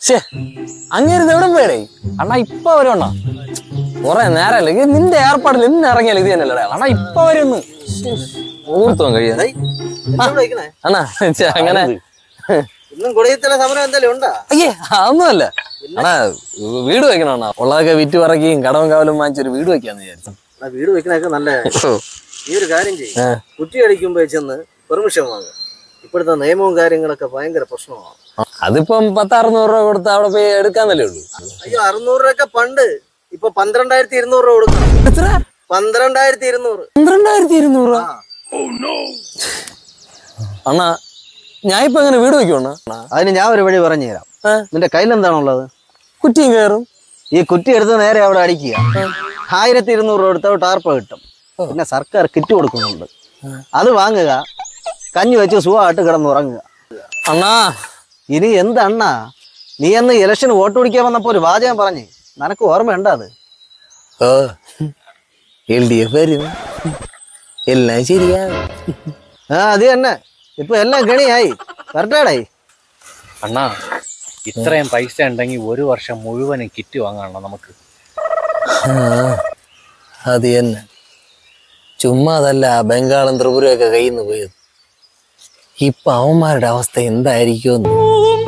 ഷേ അങ്ങേരുത് എവിടെ പോയടേ അണ്ണാ ഇപ്പൊ വരുവണ്ണ കുറെ നേരമല്ലേ ഇത് നിന്റെ ഏർപ്പാടിൽ ഇന്ന് ഇറങ്ങിയാൽ ഇത് തന്നെയല്ലേ അണ്ണാ ഇപ്പൊ വരുന്ന് മുഹൂർത്തം കഴിയാ അണ്ണാ ഛെ, അങ്ങനെ ഇന്നും കുടയത്തിലെ സമരം എന്തെങ്കിലും ഉണ്ടാ അയ്യേ അതൊന്നുമല്ല അണ്ണാ വീട് വെക്കണം അണ്ണാ ഉള്ളതൊക്കെ വിറ്റ് പറക്കിയും കടവും കാവലും വാങ്ങിച്ചൊരു വീട് വെക്കാന്ന് വിചാരിച്ചു ആ വീട് വെക്കണൊക്കെ നല്ല ഈ ഒരു കാര്യം ചെയ്യും ആ. കുറ്റി അടിക്കുമ്പോ ചെന്ന് പെർമിഷൻ വാങ്ങുക ഇപ്പോഴത്തെ നിയമവും കാര്യങ്ങളൊക്കെ ഭയങ്കര പ്രശ്നമാണ് അതിപ്പം പത്തറുന്നൂറ് രൂപ കൊടുത്ത് അവിടെ പോയി എടുക്കാന്നല്ലേ ഉള്ളൂ അയ്യോ അറുന്നൂറ് രൂപയൊക്കെ പണ്ട് ഇപ്പൊ പന്ത്രണ്ടായിരത്തി ഇരുന്നൂറ് രൂപ കൊടുക്കണം എത്ര പന്ത്രണ്ടായിരത്തി ഇരുന്നൂറ് പന്ത്രണ്ടായിരത്തി ഇരുന്നൂറ് രൂപ അണ്ണാ ഞാൻ ഇപ്പൊ എങ്ങനെ വീട് വെക്കും അണ്ണാ അതിന് ഞാൻ ഒരു വഴി പറഞ്ഞു തരാം ആ. നിന്റെ കയ്യിൽ എന്താണുള്ളത് കുറ്റിയും കയറും ഈ കുറ്റി എടുത്ത് നേരെ അവിടെ അടിക്കുക ആയിരത്തി ഇരുന്നൂറ് രൂപ എടുത്ത ടാർപ്പ കിട്ടും പിന്നെ സർക്കാർ കിറ്റ് കൊടുക്കുന്നുണ്ട് അത് വാങ്ങുക കഞ്ഞി വെച്ച് സുഖമായിട്ട് കിടന്നുറങ്ങുക അണ്ണാ ഇനി എന്തണ്ണാ നീ അന്ന് ഇലക്ഷന് വോട്ട് പിടിക്കാൻ വന്നപ്പോ ഒരു വാചകം പറഞ്ഞ് നിനക്ക് ഓർമ്മയുണ്ടോ അത് ഓ എൽ ഡി എഫ് വരും എല്ലാം ശരിയാകും ആ അത് തന്നെ ഇപ്പൊ എല്ലാം കെണിയായി വരട്ടേടായി അണ്ണാ ഇത്രയും പൈസ ഉണ്ടെങ്കിൽ ഒരു വർഷം മുഴുവനും കിറ്റ് വാങ്ങാണോ നമുക്ക് ആ, അത് തന്നെ ചുമ്മാ അതല്ല ബംഗാളും ത്രിപുരയും ഒക്കെ കയ്യിൽ നിന്ന് പോയത് ഇപ്പൊ അവന്മാരുടെ അവസ്ഥ എന്തായിരിക്കുമെന്ന്